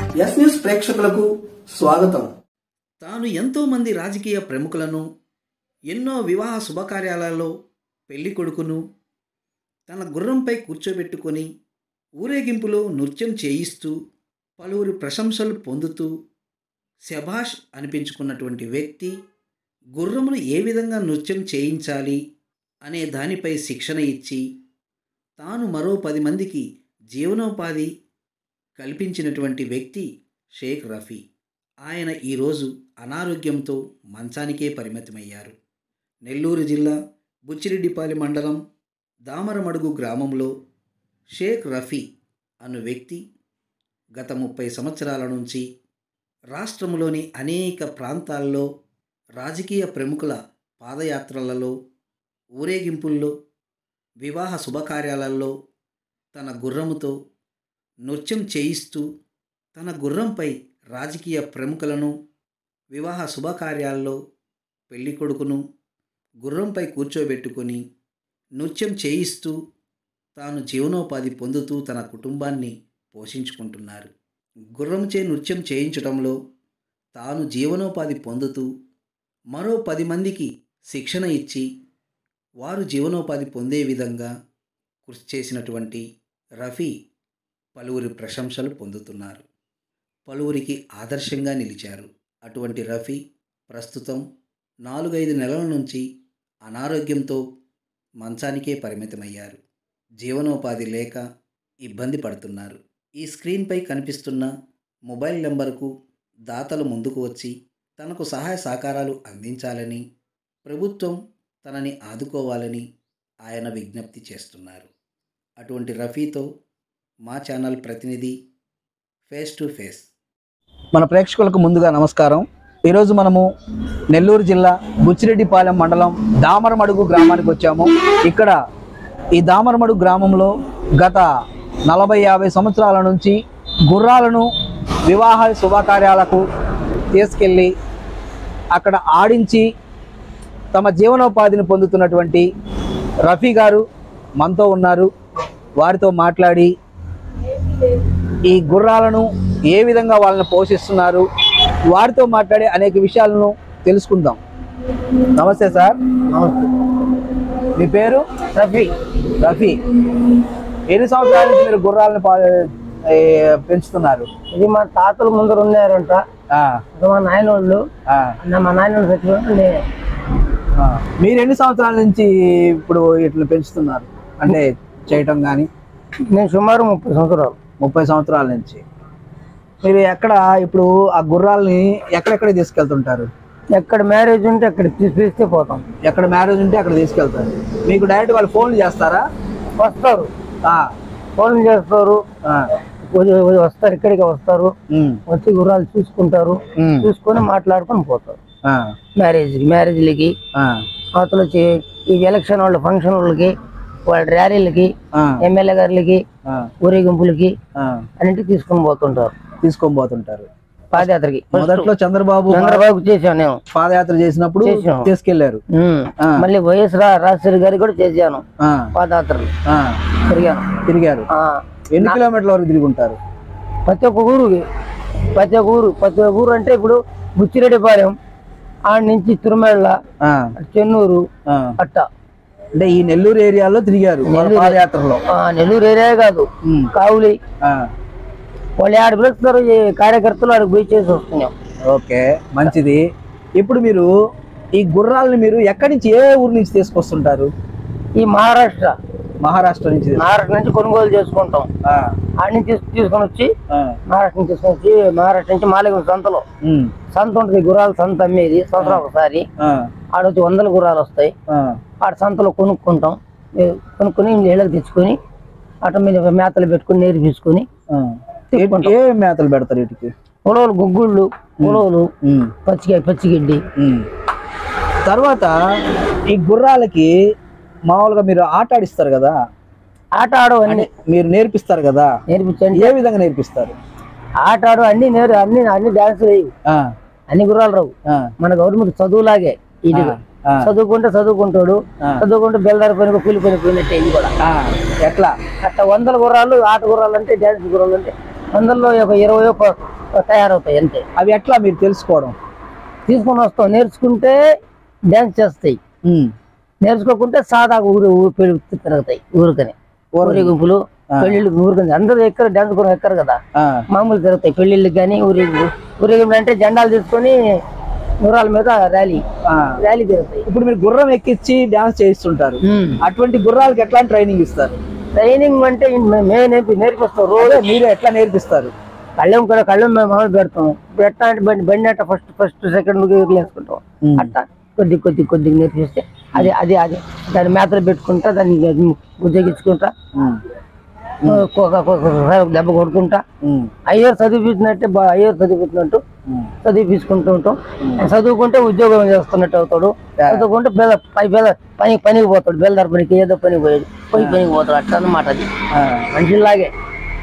Yes news ప్రేక్షకులకు స్వాగతం తాను ఎంతో మంది రాజకీయ ప్రముఖులను ఎన్నో వివాహ శుభకార్యాలలో పెళ్లి కొడుకును తన గుర్రంపై కూర్చోబెట్టుకొని ఊరేగింపులో నృత్యం చేయిస్తూ పలువురి ప్రశంసలు పొందుతూ శభాష్ అనిపించుకున్నటువంటి వ్యక్తి గుర్రమును ఏ విధంగా నృత్యం చేయించాలి అనే దానిపై శిక్షణ ఇచ్చి తాను మరో పది మందికి జీవనోపాధి కల్పించినటువంటి వ్యక్తి షేక్ రఫీ ఆయన ఈరోజు అనారోగ్యంతో మంచానికే పరిమితమయ్యారు నెల్లూరు జిల్లా బుచ్చిరెడ్డిపాలెం మండలం దామరమడుగు గ్రామంలో షేక్ రఫీ అను వ్యక్తి గత ముప్పై సంవత్సరాల నుంచి రాష్ట్రంలోని అనేక ప్రాంతాల్లో రాజకీయ ప్రముఖుల పాదయాత్రలలో ఊరేగింపుల్లో వివాహ శుభకార్యాలలో తన గుర్రముతో నృత్యం చేయిస్తూ తన గుర్రంపై రాజకీయ ప్రముఖులను వివాహ శుభకార్యాల్లో పెళ్లి కొడుకును గుర్రంపై కూర్చోబెట్టుకొని నృత్యం చేయిస్తూ తాను జీవనోపాధి పొందుతూ తన కుటుంబాన్ని పోషించుకుంటున్నారు గుర్రంచే నృత్యం చేయించడంలో తాను జీవనోపాధి పొందుతూ మరో పది మందికి శిక్షణ ఇచ్చి వారు జీవనోపాధి పొందే విధంగా కృషి చేసినటువంటి రఫీ పలువురి ప్రశంసలు పొందుతున్నారు పలువురికి ఆదర్శంగా నిలిచారు అటువంటి రఫీ ప్రస్తుతం నాలుగైదు నెలల నుంచి అనారోగ్యంతో మంచానికే పరిమితమయ్యారు జీవనోపాధి లేక ఇబ్బంది పడుతున్నారు ఈ స్క్రీన్పై కనిపిస్తున్న మొబైల్ నెంబర్కు దాతలు ముందుకు వచ్చి తనకు సహాయ సహకారాలు అందించాలని ప్రభుత్వం తనని ఆదుకోవాలని ఆయన విజ్ఞప్తి చేస్తున్నారు అటువంటి రఫీతో మా ఛానల్ ప్రతినిధి ఫేస్ టు ఫేస్ మన ప్రేక్షకులకు ముందుగా నమస్కారం ఈరోజు మనము నెల్లూరు జిల్లా బుచ్చిరెడ్డిపాలెం మండలం దామరమడుగు గ్రామానికి వచ్చాము ఇక్కడ ఈ దామరమడుగు గ్రామంలో గత నలభై యాభై సంవత్సరాల నుంచి గుర్రాలను వివాహ శుభకార్యాలకు తీసుకెళ్ళి అక్కడ ఆడించి తమ జీవనోపాధిని పొందుతున్నటువంటి రఫీ గారు మనతో ఉన్నారు వారితో మాట్లాడి ఈ గుర్రాలను ఏ విధంగా వాళ్ళని పోషిస్తున్నారు వారితో మాట్లాడే అనేక విషయాలను తెలుసుకుందాం నమస్తే సార్ మీ పేరు రఫీ రఫీ ఎన్ని సంవత్సరాల నుంచి మీరు గుర్రాలను పా- ఏ, పెంచుతున్నారు ఇది మా తాతలు ముందర ఉన్నారంట ఆ, అది మా నాయన వాళ్ళు ఆ, అన్న మా నాయన వాళ్ళు చచ్చిపోయారు నేనే ఆ. మీరు ఎన్ని సంవత్సరాల నుంచి ఇప్పుడు ఇట్లా పెంచుతున్నారు అంటే చేయటం కానీ నేను సుమారు ముప్పై సంవత్సరాలు ముప్పై సంవత్సరాల నుంచి మీరు ఎక్కడ ఇప్పుడు ఆ గుర్రాలని ఎక్కడెక్కడ తీసుకెళ్తుంటారు ఎక్కడ మ్యారేజ్ ఉంటే అక్కడ తీసుకొస్తే పోతాం ఎక్కడ మ్యారేజ్ ఉంటే అక్కడ తీసుకెళ్తారు మీకు డైరెక్ట్ వాళ్ళు ఫోన్లు చేస్తారా వస్తారు ఆ, ఫోన్ చేస్తారు ఆ, ఉదయం ఉదయం వస్తారు ఇక్కడికి వస్తారు ఉమ్, వచ్చి గుర్రాలు చూసుకుంటారు ఉమ్, చూసుకొని మాట్లాడుకొని పోతారు ఆ, మ్యారేజ్ మ్యారేజ్లకి ఆ, అవతల వచ్చి ఈ ఎలక్షన్ వాళ్ళ ఫంక్షన్ వాళ్ళకి వాళ్ళ ర్యాలీలకి ఆ, ఎమ్మెల్యే గారులకి ఆ, ఊరేగింపులకి ఆ, అన్నింటికి తీసుకొని పోతుంటారు తీసుకొని పోతుంటారు పాదయాత్రకి మొదట్లో చంద్రబాబు చంద్రబాబు చేశాను నేను పాదయాత్ర చేసినప్పుడు చేసాం. తీసుకెళ్లారు ఉమ్. ఆ. మళ్ళీ వైఎస్ రా రాజశేఖర్ గారికి కూడా చేశాను ఆ, పాదయాత్రలు ఆ, తిరిగాను తిరిగారు ఆ. ఎన్ని కిలోమీటర్ల వరకు తిరిగి ఉంటారు ప్రతి ఒక్క ఊరుకి ప్రతి ఒక్క ఊరు ప్రతి ఒక్క ఊరు అంటే ఇప్పుడు బుచ్చిరెడ్డిపాలెం ఆడ నుంచి తిరుమల ఆ, చెన్నూరు ఆ. అట్ట అంటే ఈ నెల్లూరు ఏరియాలో తిరిగారు మన నెల్లూరు. పాదయాత్రలో ఆ, నెల్లూరు ఏరియా కాదు ఉమ్, కావులి ఆ, వాళ్ళు ఆడ పిలుస్తారు ఈ కార్యకర్తలు ఆడికి పోయి చేసి వస్తున్నాం ఓకే మంచిది ఇప్పుడు మీరు ఈ గుర్రాలని మీరు ఎక్కడి నుంచి ఏ ఊరు నుంచి తీసుకొస్తుంటారు ఈ మహారాష్ట్ర మహారాష్ట్ర నుంచి తీసు- మహారాష్ట్ర నుంచి కొనుగోలు చేసుకుంటాం ఆ, ఆడ నుంచి తీసు- తీసుకొని వచ్చి ఆ, మహారాష్ట్ర నుంచి తీసుకొని వచ్చి మహారాష్ట్ర నుంచి మాలగం సంతలో ఉమ్, సంత ఉంటుంది గుర్రాలు సంత అమ్మేది సంవత్సరం ఒకసారి ఆ, ఆడొచ్చి వందల గుర్రాలు వస్తాయి ఆ, ఆడ సంతలో కొనుక్కుంటాం ఏ, కొనుక్కొని నీళ్ళకి తెచ్చుకొని అట మీద మేతలు పెట్టుకొని నేర్పించుకొని ఆ. ఏ- ఏ మేతలు పెడతారు వీటికి ఉలవలు గుగ్గుళ్ళు ఉలవలు ఉమ్, పచ్చికాయ పచ్చిగడ్డి ఉమ్. తర్వాత ఈ గుర్రాలకి మామూలుగా మీరు ఆట ఆడిస్తారు కదా ఆట ఆడు అన్ని మీరు నేర్పిస్తారు కదా నేర్పించండి ఏ విధంగా నేర్పిస్తారు ఆట ఆడు అన్ని నేరు అన్ని అన్ని డాన్స్ వేయి ఆ, అన్ని గుర్రాలు రావు ఆ, మన గవర్నమెంట్ చదువులాగే ఇది ఆ, చదువుకుంటే చదువుకుంటాడు ఆ. చదువుకుంటే బెల్దారి పని కూలి పని పోయినట్టే ఇది కూడా ఆ, ఎట్లా అట్లా వందల గుర్రాలు ఆట గుర్రాలు అంటే డ్యాన్స్ గుర్రాలు అంటే వందల్లో ఒక ఇరవై తయారవుతాయి అంతే అవి ఎట్లా మీరు తెలుసుకోవడం తీసుకొని వస్తాం నేర్చుకుంటే డ్యాన్స్ చేస్తాయి ఉమ్. నేర్చుకోకుంటే సాదా ఊరు ఊరు పెళ్లి తిరుగుతాయి ఊరికని ఊరేగింపులు పెళ్లిళ్ళు ఊరికని అందరూ ఎక్కరు డ్యాన్స్ కూడా ఎక్కరు కదా ఆ, మామూలు జరుగుతాయి పెళ్లిళ్ళకి కానీ ఊరేగింపు ఊరేగింపులు అంటే జెండాలు తీసుకొని గుర్రాల మీద ర్యాలీ ఆ. ర్యాలీ జరుగుతాయి ఇప్పుడు మీరు గుర్రం ఎక్కించి డాన్స్ చేయిస్తుంటారు ఉమ్. అటువంటి గుర్రాలకి ఎట్లా ట్రైనింగ్ ఇస్తారు ట్రైనింగ్ అంటే మే- మేమే నేర్పి నేర్పిస్తాం రోజు అదే మీరే ఎట్లా నేర్పిస్తారు కళ్ళం కూడా కళ్ళం మేము మామూలు పెడతాం ఇప్పుడు ఎట్లా అంటే బండి బండి అట్ట ఫస్ట్ ఫస్ట్ సెకండ్ వేసుకుంటాం ఉమ్. అట్లా కొద్ది కొద్ది కొద్దిగా నేర్పిస్తే అది అది అది దాన్ని మేతలు పెట్టుకుంటా దాన్ని అది గుజ్జగించుకుంటా ఉమ్. ఒక్కొక్క ఒక్కొక్కసారి ఒక దెబ్బ కొడుకుంటా ఉమ్. అయ్యర్ చదివించినట్టే బా అయ్యర్ చదివించినట్టు ఉమ్. చదివించుకుంటూ ఉంటాం చదువుకుంటే ఉద్యోగం చేస్తున్నట్టు అవుతాడు చదువుకుంటే బెల్ల పై బెల్ల పని పనికి పోతాడు బెల్లదారి పనికి ఏదో పనికి పోయాడు పోయి పనికి పోతాడు అట్లా అన్నమాట అది ఆ. మనిషిలాగే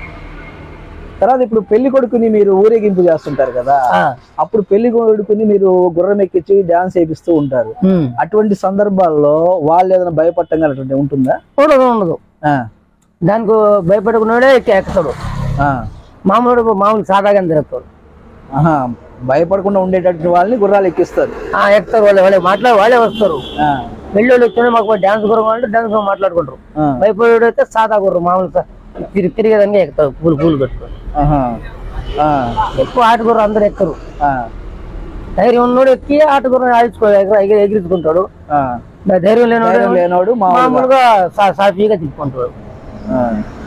తర్వాత ఇప్పుడు పెళ్లి కొడుకుని మీరు ఊరేగింపు చేస్తుంటారు కదా ఆ. అప్పుడు పెళ్లి కొడుకుని మీరు గుర్రం ఎక్కించి డాన్స్ చేపిస్తూ ఉంటారు ఉమ్. అటువంటి సందర్భాల్లో వాళ్ళు ఏదైనా భయపడటం కానీ అటువంటి ఉంటుందా ఉండదు ఉండదు ఆ, దానికి భయపడుకున్నాడే ఎక్కి ఎక్కుతాడు ఆ, మామూలు మామూలు సాదాగా తిరుగుతాడు ఆహా, భయపడకుండా ఉండేటటువంటి వాళ్ళని గుర్రాలు ఎక్కిస్తారు ఆ ఎక్కుతారు వాళ్ళే వాళ్ళే మాట్లాడి వాళ్ళే వస్తారు ఆ, పెళ్ళోళ్ళు వచ్చినా మాకు డాన్స్ గుర్రం అంటే డాన్స్ గుర్రం మాట్లాడుకుంటారు ఆ, భయపడేడు అయితే సాదా గుర్రం మామూలు సా- తిరిగి తిరిగేదానికి ఎక్కుతారు పూలు పూలు కట్టుకొని ఆహా, ఆ, ఎక్కువ ఆట గుర్రం అందరు ఎక్కరు ఆ, ధైర్యం ఉన్నోడు ఎక్కి ఆట గుర్రం ఆడించుకో ఎగర- ఎగిరి- ఎగిరించుకుంటాడు ఆ. దా- ధైర్యం లేనోడు ధైర్యం లేనోడు మామూలుగా మామూలుగా సా- సాఫీగా తిప్పుకుంటాడు ఆ.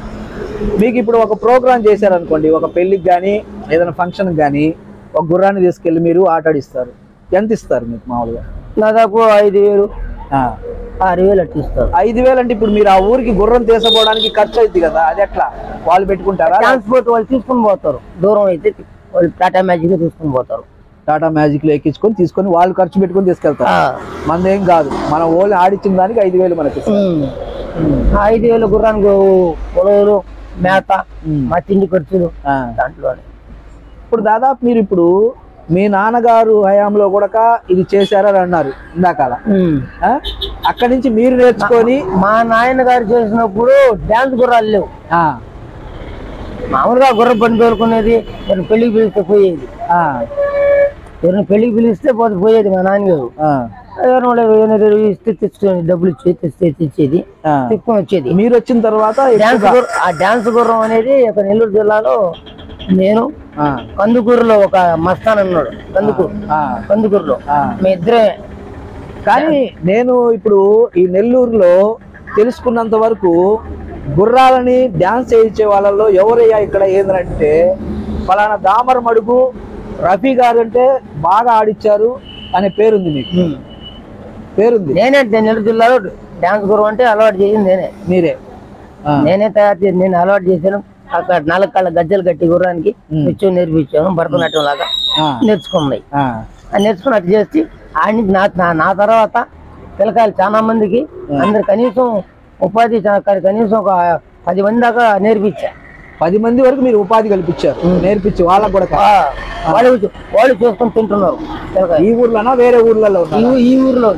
మీకు ఇప్పుడు ఒక ప్రోగ్రామ్ చేశారనుకోండి ఒక పెళ్లికి కానీ ఏదైనా ఫంక్షన్ కానీ ఒక గుర్రాన్ని తీసుకెళ్లి మీరు ఆటాడిస్తారు ఎంత ఇస్తారు మీకు మామూలుగా దాదాపు ఐదు వేలు ఆ. ఆరు వేలు అట్లా ఇస్తారు ఐదు వేలు అంటే ఇప్పుడు మీరు ఆ ఊరికి గుర్రం తీసుకోవడానికి ఖర్చు అవుతుంది కదా అది ఎట్లా వాళ్ళు పెట్టుకుంటారా ట్రాన్స్పోర్ట్ వాళ్ళు తీసుకుని పోతారు దూరం అయితే వాళ్ళు టాటా మ్యాజిక్ తీసుకుని పోతారు టాటా మ్యాజిక్ లో ఎక్కించుకొని తీసుకొని వాళ్ళు ఖర్చు పెట్టుకొని తీసుకెళ్తారు ఆ. మనదేం కాదు మనం ఓన్లీ ఆడిచ్చిన దానికి ఐదు వేలు మనకి ఉమ్. ఆ ఐదు వేలు గుర్రానికి పొడవులు మేత ఉమ్. మా తిండి ఖర్చులు ఆ. దాంట్లోనే ఇప్పుడు దాదాపు మీరు ఇప్పుడు మీ నాన్నగారు హయాంలో కూడా ఇది చేశారని అన్నారు ఇందాకాల ఉమ్. ఆ? అక్కడి నుంచి మీరు నేర్చుకొని మా నాయన గారు చేసినప్పుడు డ్యాన్స్ గుర్రాలు లేవు ఆ, మామూలుగా గుర్రం బండి తోలుకునేది ఎవరిని పెళ్లికి పిలిస్తే పోయేది ఆ, ఎవరిని పెళ్లికి పిలిస్తే పోతే పోయేది మా నాన్నగారు ఆ, ఎవరిని వాళ్ళు ఏమైనా ఇస్తే తెచ్చుకొని డబ్బులు ఇచ్చి తెస్తే తెచ్చేది ఆ. తెచ్చుకొని వచ్చేది మీరు వచ్చిన తర్వాత డ్యాన్స్ ఎక్కువగా- గుర్రం ఆ డ్యాన్స్ గుర్రం అనేది ఒక నెల్లూరు జిల్లాలో నేను ఆ, కందుకూరులో ఒక మస్తాన్ అన్నాడు కందుకూరు ఆ. కందుకూరులో ఆ. మీ ఇద్దరే కానీ నేను ఇప్పుడు ఈ నెల్లూరులో తెలుసుకున్నంత వరకు గుర్రాలని డ్యాన్స్ చేయించే వాళ్ళలో ఎవరయ్యా ఇక్కడ ఏంటంటే ఫలానా దామర మడుగు రఫీ గారు అంటే బాగా ఆడిచ్చారు అనే పేరుంది మీకు ఉమ్. పేరుంది నేనే నెల్లూరు జిల్లాలో డ్యాన్స్ గుర్రం అంటే అలవాటు చేసింది నేనే మీరే ఆ, నేనే తయారు చేసి నేను అలవాటు చేశాను అక్కడ నాలుగు కాళ్ళ గజ్జలు కట్టి గుర్రానికి నిత్యం నేర్పించాను భరతనాట్యం లాగా ఆ, నేర్చుకున్నాయి ఆ, అది నేర్చుకుని అట్లా చేసి ఆయన నా నా- నా తర్వాత పిల్లకాయలు చాలా మందికి అందరు కనీసం ఉపాధి చా- కనీసం ఒక పది మంది దాకా నేర్పించా పది మంది వరకు మీరు ఉపాధి కల్పించారు నేర్పించి వాళ్ళకు కూడా ఆ, వాళ్ళు చూ- వాళ్ళు చూసుకొని తింటున్నారు పిల్లకాయలు. ఈ ఊర్లోనా వేరే ఊర్లలో ఈ ఉన్నా ఊ- ఈ ఊర్లో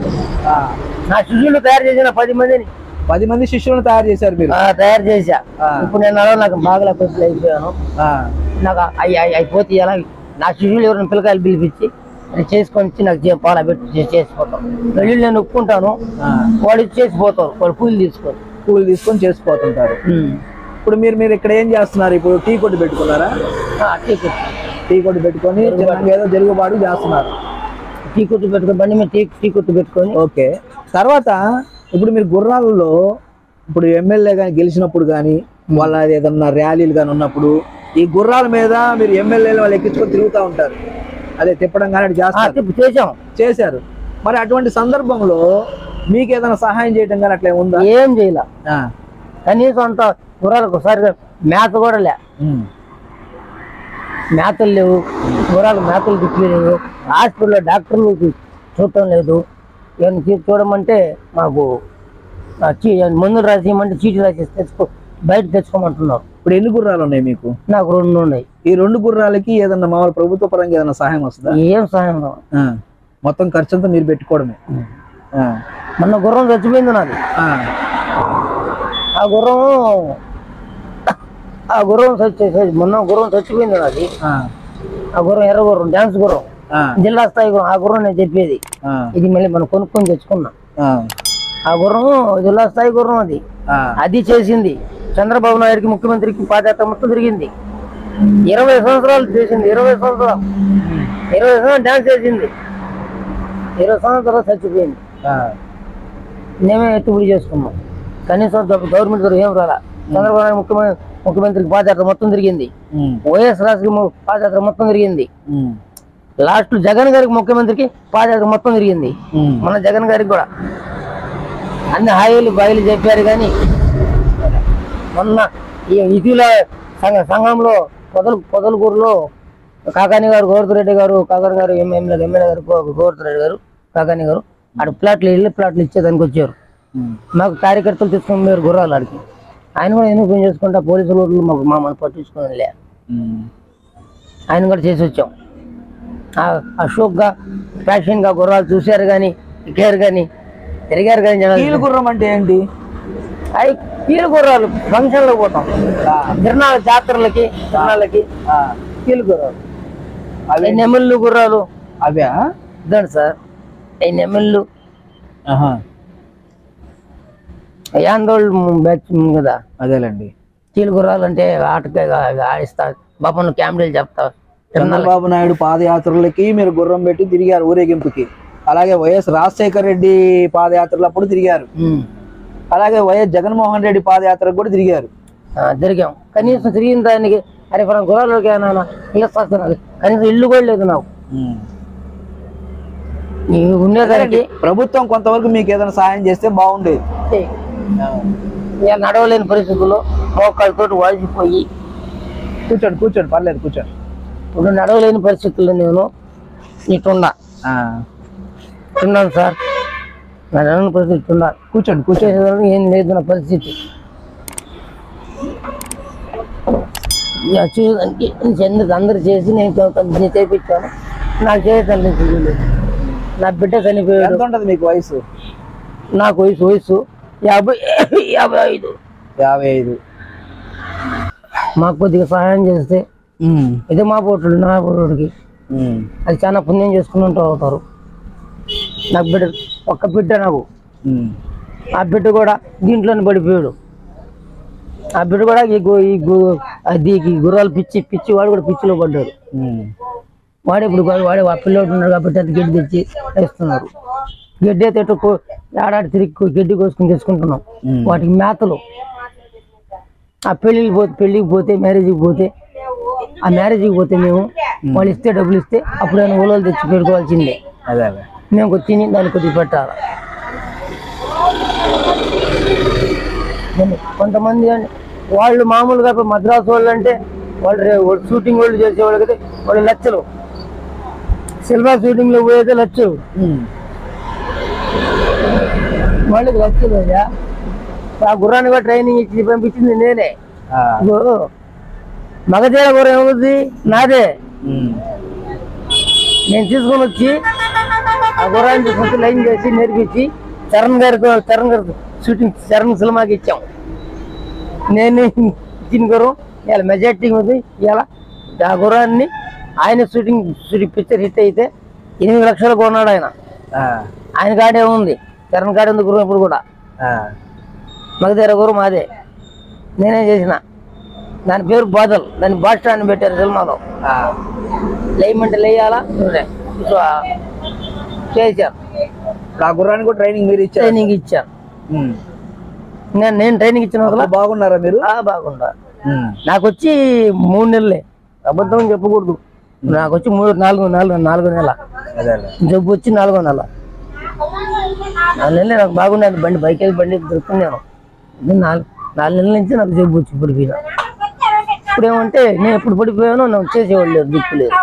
నా శిష్యులు తయారు చేసిన పది మందిని పది మంది శిష్యులను తయారు చేశారు మీరు ఆ, తయారు చేశా ఆ. ఇప్పుడు నేను అలా నాకు బాగా పరిస్థితులు అయిపోయాను ఆ, నాకు అవి అవి అయిపోతే ఎలా నా శిష్యులు ఎవరైనా పిల్లకాయలు పిలిపించి అది చేసుకొని ఇచ్చి నాకు చే- పాల పెట్టి చే- చేసిపోతాం వెళ్ళి నేను ఒప్పుకుంటాను ఆ. వాళ్ళు ఇచ్చి చేసిపోతారు వాళ్ళు పూలు తీసుకొని పూలు తీసుకొని చేసిపోతుంటారు ఇప్పుడు మీరు మీరు ఇక్కడ ఏం చేస్తున్నారు ఇప్పుడు టీ కొట్టు పెట్టుకున్నారా ఆ, టీ కొట్టు టీ కొట్టు పెట్టుకొని చిన్నగా ఏదో జరుగుబాటు చేస్తున్నారు టీ కొట్టు పెట్టుకొని బండి మీద టీ టీ కొట్టు పెట్టుకొని ఓకే తర్వాత ఇప్పుడు మీరు గుర్రాలలో ఇప్పుడు ఎమ్మెల్యే కానీ గెలిచినప్పుడు కానీ వాళ్ళ ఏదన్నా ర్యాలీలు కానీ ఉన్నప్పుడు ఈ గుర్రాల మీద మీరు ఎమ్మెల్యేలు వాళ్ళు ఎక్కించుకొని తిరుగుతూ ఉంటారు అదే తిప్పడం కానీ అటు ఆ, చేస్తారు తిప్పి చేసాం చేశారు మరి అటువంటి సందర్భంలో మీకు ఏదైనా సహాయం చేయడం కానీ అట్లా ఉందా ఏం చేయలే ఆ. కనీసం అంత గుర్రాలకు ఒకసారి మేత కూడా లే ఉమ్. మేతలు లేవు గుర్రాలు మేతలు తిప్పలేవు హాస్పిటల్లో డాక్టర్లు చూడటం లేదు ఏమైనా చూ- చూడమంటే మాకు ఆ, చీ- మందులు రాసి ఇవ్వమంటే చీటీ రాసి తెచ్చుకో బయట తెచ్చుకోమంటున్నారు ఇప్పుడు ఎన్ని గుర్రాలు ఉన్నాయి మీకు నాకు రెండు ఉన్నాయి ఈ రెండు గుర్రాలకి ఏదన్నా మామూలు ప్రభుత్వ పరంగా ఏదైనా సహాయం వస్తుందా ఏం సహాయం రావు. ఆ. మొత్తం ఖర్చు అంతా మీరు పెట్టుకోవడమే ఆ. మొన్న గుర్రం చచ్చిపోయింది నాది ఆ. ఆ గుర్రం ఆ గుర్రం చచ్చి మొన్న గుర్రం చచ్చిపోయింది నాది ఆ. ఆ గుర్రం ఎర్ర గుర్రం డ్యాన్స్ గుర్రం ఆ, జిల్లా స్థాయి గుర్రం ఆ గుర్రం నేను చెప్పేది ఆ, ఇది మళ్ళీ మనం కొనుక్కొని తెచ్చుకున్నా ఆ, ఆ గుర్రం జిల్లా స్థాయి గుర్రం అది ఆ, అది చేసింది చంద్రబాబు నాయుడుకి ముఖ్యమంత్రికి పాదయాత్ర మొత్తం తిరిగింది ఇరవై సంవత్సరాలు చేసింది ఇరవై సంవత్సరాలు ఇరవై సంవత్సరాలు డాన్స్ చేసింది ఇరవై సంవత్సరాలు చచ్చిపోయింది ఆ, మేమే ఎత్తుబడి చేసుకున్నాం కనీసం గవ- గవర్నమెంట్ ద్వారా ఏం రాలా చంద్రబాబు నాయుడు ముఖ్యమంత్రి ముఖ్యమంత్రికి పాదయాత్ర మొత్తం తిరిగింది ఉమ్, వైఎస్ రాజకీయ పాదయాత్ర మొత్తం తిరిగింది ఉమ్, లాస్ట్ జగన్ గారికి ముఖ్యమంత్రికి పాదయాత్ర మొత్తం తిరిగింది ఉమ్. మన జగన్ గారికి కూడా అన్ని హాయిలు బాయిలు చెప్పారు కానీ మొన్న ఈ ఇటీవల సంఘ సంఘంలో పొదలు పొదలకూరులో కాకాని గారు గోవర్ధన్ రెడ్డి గారు కాకాని గారు ఎమ్మెల్యే ఎమ్మెల్యే గారు గో- గోవర్ధన్ రెడ్డి గారు కాకాని గారు ఆడ ప్లాట్లు ఇల్లు ప్లాట్లు ఇచ్చేదానికి వచ్చారు ఉమ్. మాకు కార్యకర్తలు తీసుకుని మీరు గుర్రాలు ఆడికి ఆయన కూడా ఎందుకు పని చేసుకుంటా పోలీసులు ఊర్లు మాకు మమ్మల్ని పట్టించుకోని లే ఉమ్. ఆయన కూడా చేసి వచ్చాం ఆ- అశోక్గా ఫ్యాషన్గా గుర్రాలు చూశారు కానీ ఎక్కారు కానీ తిరిగారు కానీ జనాలు కీలు గుర్రం అంటే ఏంటి అవి కీలు గుర్రాలు ఫంక్షన్లకు పోతాం తిరణాల జాతరలకి తిరణాలకి ఆ, కీలు గుర్రాలు అవే అవి నెమళ్ళు గుర్రాలు అవే ఇదండి సార్ అవి నెమళ్ళు ఆహా, యాందోళ్ళు బ్యాచ్ కదా అదేలేండి కీలు గుర్రాలు అంటే ఆటగా ఆడిస్తా బాపను క్యామెరాలు చెప్తా తిరణాలు చంద్రబాబు నాయుడు పాదయాత్రలకి మీరు గుర్రం పెట్టి తిరిగారు ఊరేగింపుకి అలాగే వైఎస్ రాజశేఖర రెడ్డి పాదయాత్రలప్పుడు తిరిగారు ఉమ్. అలాగే వైఎస్ జగన్మోహన్ రెడ్డి పాదయాత్రకు కూడా తిరిగారు ఆ, తిరిగాం కనీసం తిరిగిన దానికి అరే మనం గుర్రాలకి ఏమైనా ఇల్లు వస్తున్నాను కనీసం ఇల్లు కూడా లేదు నాకు ఈ ఉండేదానికి ప్రభుత్వం కొంతవరకు మీకు ఏదైనా సాయం చేస్తే బాగుండేది ఇక నడవలేని పరిస్థితుల్లో మోకాళ్ళతో వాసిపోయి కూర్చోండి కూర్చోండి పర్లేదు కూర్చోండి ఇప్పుడు నడవలేని పరిస్థితుల్లో నేను ఇటున్నా ఆ, ఉన్నాను సార్ నా నడవని పరిస్థితి ఇటున్నా కూర్చోండి కూర్చోండి కూర్చోసేదానికి ఏం లేదు నా పరిస్థితి ఇక చూడడానికి ఎందుకు అందరు చేసి నేను చదువుతాను, నేను చేయించాను నాకు చేయటం లేదు నా బిడ్డ చనిపోయాడు ఎంత ఉంటది మీకు వయసు నాకు వయసు వయసు యాభై యాభై ఐదు యాభై ఐదు మాకు కొద్దిగా సహాయం చేస్తే ఇది మా పోటుడు నా పోటుడికి అది చాలా పుణ్యం చేసుకుని ఉంటూ అవుతారు నాకు బిడ్డ ఒక్క బిడ్డ నాకు ఆ బిడ్డ కూడా దీంట్లోనే పడిపోయాడు ఆ బిడ్డ కూడా ఈ గు- ఈ గు- అది ఈ గుర్రాలు పిచ్చి పిచ్చి వాడు కూడా పిచ్చిలో పడ్డాడు వాడు ఇప్పుడు వాడు వాడు ఆ పిల్లోడు ఉన్నాడు కాబట్టి అది గడ్డి తెచ్చి వేస్తున్నారు గడ్డి అయితే ఎటు కో- ఏడాది తిరిగి కో- గడ్డి కోసుకుని తెచ్చుకుంటున్నాం వాటికి మేతలు ఆ పెళ్ళికి పోతే పెళ్ళికి పోతే మ్యారేజ్కి పోతే ఆ మ్యారేజ్కి పోతే మేము వాళ్ళు ఇస్తే డబ్బులు ఇస్తే అప్పుడు ఆయన ఊళ్ళో తెచ్చి పెట్టుకోవాల్సిందే అదే అదే మేము కొద్ది తిని దాన్ని కొద్దిగా పెట్టాలి దాన్ని కొంతమంది అండి వాళ్ళు మామూలుగా ఇప్పుడు మద్రాసు వాళ్ళు అంటే వాళ్ళు రే- వాళ్ళు షూటింగ్ వాళ్ళు చేసే వాళ్ళకైతే వాళ్ళు లక్షలు సిల్వర్ షూటింగ్ లో పోయేది లక్షలు వాళ్ళకి లక్షలు అయ్యా ఆ గుర్రాన్ని కూడా ట్రైనింగ్ ఇచ్చి పంపించింది నేనే ఇగో, మగధీర గుర్రం ఏమవుతుంది నాదే నేను తీసుకొని వచ్చి ఆ గుర్రాన్ని తీసుకొచ్చి లైన్ చేసి నేర్పించి చరణ్ గారికి చరణ్ గారికి షూటింగ్ చరణ్ సినిమాకి ఇచ్చాం నేను ఇచ్చిన గుర్రం ఇలా మెజార్టీ ఉంది ఇలా ఆ గుర్రాన్ని ఆయన షూటింగ్ షూటింగ్ పిక్చర్ హిట్ అయితే ఎనిమిది లక్షలు కొన్నాడు ఆయన ఆయన కాడే ఉంది చరణ్ కాడే ఉంది గుర్రం ఇప్పుడు కూడా మగధీర గుర్రం మాదే నేనే చేసిన దాని పేరు బాదల్ దాన్ని బాస్ స్టాండ్ పెట్టారు సినిమాలో లేయమంటే లేయాలా సో, చేశారు ఆ గుర్రానికి కూడా ట్రైనింగ్ మీరు ఇచ్చారు ట్రైనింగ్ ఇచ్చాను నేను నేను ట్రైనింగ్ ఇచ్చిన వదల అప్పుడు బాగున్నారా మీరు బాగుండా నాకు వచ్చి మూడు నెలలే అబద్ధం చెప్పకూడదు నాకు వచ్చి మూడు నాలుగు నాలుగు నాలుగో నెల అదే అదే జబ్బు వచ్చి నాలుగో నెల నాలుగు నెలలే నాకు బాగుండేది బండి బైక్ వెళ్ళి బండి దొరుకుతున్నాను ఇది నాలుగు నాలుగు నెలల నుంచి నాకు జబ్బు వచ్చి పడిపోయినా ఇప్పుడు ఏమంటే నేను ఎప్పుడు పడిపోయానో నాకు చేసేవాళ్ళు లేదు దిక్కు లేదు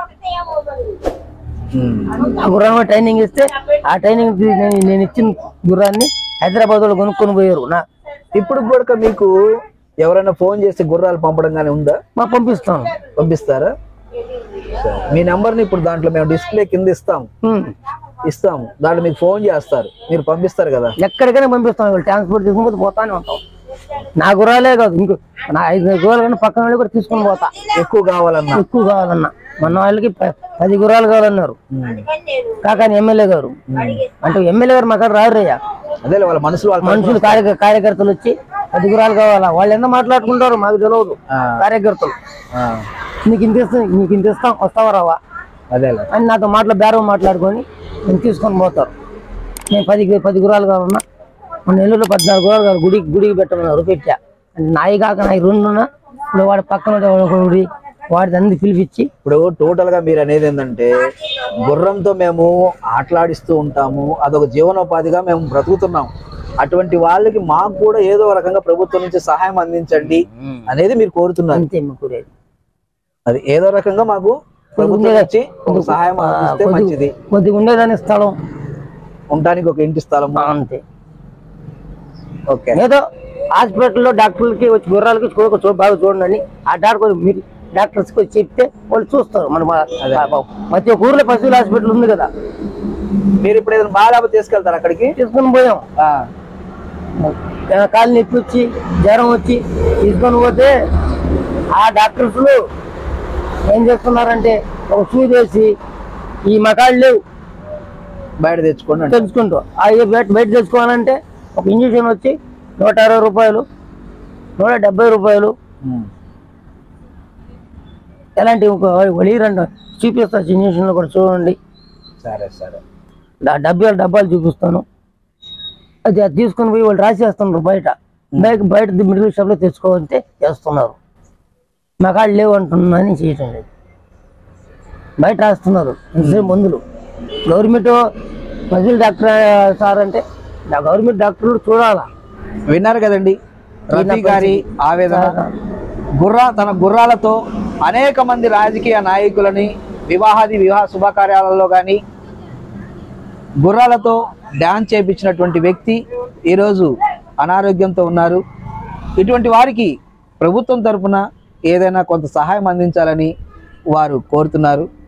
ఆ గుర్రాన్ని ట్రైనింగ్ ఇస్తే ఆ ట్రైనింగ్ తీ- నేను- నేను ఇచ్చిన గుర్రాన్ని హైదరాబాద్ వాళ్ళు కొనుక్కొని పోయారు నా ఇప్పుడు కూడా మీకు ఎవరైనా ఫోన్ చేసి గుర్రాలు పంపడం కానీ ఉందా మా పంపిస్తాను పంపిస్తారా సరే. మీ నెంబర్ని ఇప్పుడు దాంట్లో మేము డిస్ప్లే కింద ఇస్తాం ఉమ్. ఇస్తాం దాంట్లో మీకు ఫోన్ చేస్తారు మీరు పంపిస్తారు కదా ఎక్కడికైనా పంపిస్తాను వాళ్ళు ట్రాన్స్పోర్ట్ తీసుకుని పోతానే ఉంటాం నా గుర్రాలే కాదు ఇంకో నా ఐదు గుర్రాలు కానీ పక్కన వాళ్ళు కూడా తీసుకొని పోతా ఎక్కువ కావాలన్నా ఎక్కువ కావాలన్నా మొన్న వాళ్ళకి ప- పది గుర్రాలు కావాలన్నారు కాకాని ఎమ్మెల్యే గారు అంటే ఎమ్మెల్యే గారు మాకు రారయ్యా అదే వాళ్ళ మనసులో వాళ్ళ మనుషులు కార్య కార్యకర్తలు వచ్చి పది గుర్రాలు కావాలా వాళ్ళు ఎంత మాట్లాడుకుంటారు మాకు తెలియదు ఆ. కార్యకర్తలు ఆ, నీకు ఇంత ఇస్తాం నీకు ఇంత ఇస్తాం వస్తావా రావా అదేలే అని నాతో మాటలు బేరం మాట్లాడుకొని నేను తీసుకొని పోతారు నేను పది పది గురాలు కావాలన్నా మన నెల్లూరులో పద్నాలుగు గురాలు కావాలి గుడికి గుడికి పెట్టమన్నారు పెట్టా అంటే నాయి కాక నాయి రెండున్నా ఇప్పుడు వాడి పక్కన ఉండే వాడు ఒక గుడి వాడి అన్ని పిలిపించి ఇప్పుడు టోటల్ గా మీరు అనేది ఏంటంటే గుర్రంతో మేము ఆటలాడిస్తూ ఉంటాము అదొక జీవనోపాధిగా మేము బ్రతుకుతున్నాం అటువంటి వాళ్ళకి మాకు కూడా ఏదో ఒక రకంగా ప్రభుత్వం నుంచి సహాయం అందించండి అనేది మీరు కోరుతున్నారు అంతే మా కూరేది అది ఏదో రకంగా మాకు ప్రభుత్వం నుంచి ఒక సహాయం అందిస్తే మంచిది కొద్దిగా ఉండేదాని స్థలం ఉండడానికి ఒక ఇంటి స్థలం అంతే ఓకే ఏదో హాస్పిటల్లో డాక్టర్లకి వచ్చి గుర్రాలకి చూడక చూ బాగా చూడండి అని ఆ డాక్టర్ మీరు డాక్టర్స్కి వచ్చి చెప్తే వాళ్ళు చూస్తారు మన మా- ప్రతి ఒక్క ఊర్లో పశువుల హాస్పిటల్ ఉంది కదా మీరు ఇప్పుడు ఏదైనా బాగా తీసుకెళ్తారు అక్కడికి తీసుకొని పోయాం ఆ, ఆ కాలు నొప్పి వచ్చి జ్వరం వచ్చి తీసుకొని పోతే ఆ డాక్టర్స్ ఏం చేస్తున్నారంటే ఒక సూది వేసి ఈ మకాళ్ళు లేవు బయట తెచ్చుకోండి అంటారు. తెలుసుకుంటూ ఆ ఏ బయట బయట తెచ్చుకోవాలంటే ఒక ఇంజక్షన్ వచ్చి నూట అరవై రూపాయలు నూట డెబ్బై రూపాయలు ఉమ్. ఎలాంటి వలీరండి చూపిస్తా ఇంజక్షన్లు కూడా చూడండి సరే సరే డా- డబ్బాలు డబ్బాలు చూపిస్తాను అది అది తీసుకొని పోయి వాళ్ళు రాసేస్తున్నారు బయట బయట బయట మెడికల్ షాప్లో తెచ్చుకోవాలంటే చేస్తున్నారు మగాళ్ళు లేవు అంటున్నారని చేయటం లేదు బయట రాస్తున్నారు ఇంతసేపు మందులు గవర్నమెంట్ ప్రజలు డాక్టర్ సార్ అంటే నా గవర్నమెంట్ డాక్టర్లు చూడాలా విన్నారు కదండి రఫీ గారి ఆవేదన గుర్రా తన గుర్రాలతో అనేక మంది రాజకీయ నాయకులని వివాహాది వివాహ శుభకార్యాలలో కానీ గుర్రాలతో డ్యాన్స్ చేపించినటువంటి వ్యక్తి ఈరోజు అనారోగ్యంతో ఉన్నారు ఇటువంటి వారికి ప్రభుత్వం తరపున ఏదైనా కొంత సహాయం అందించాలని వారు కోరుతున్నారు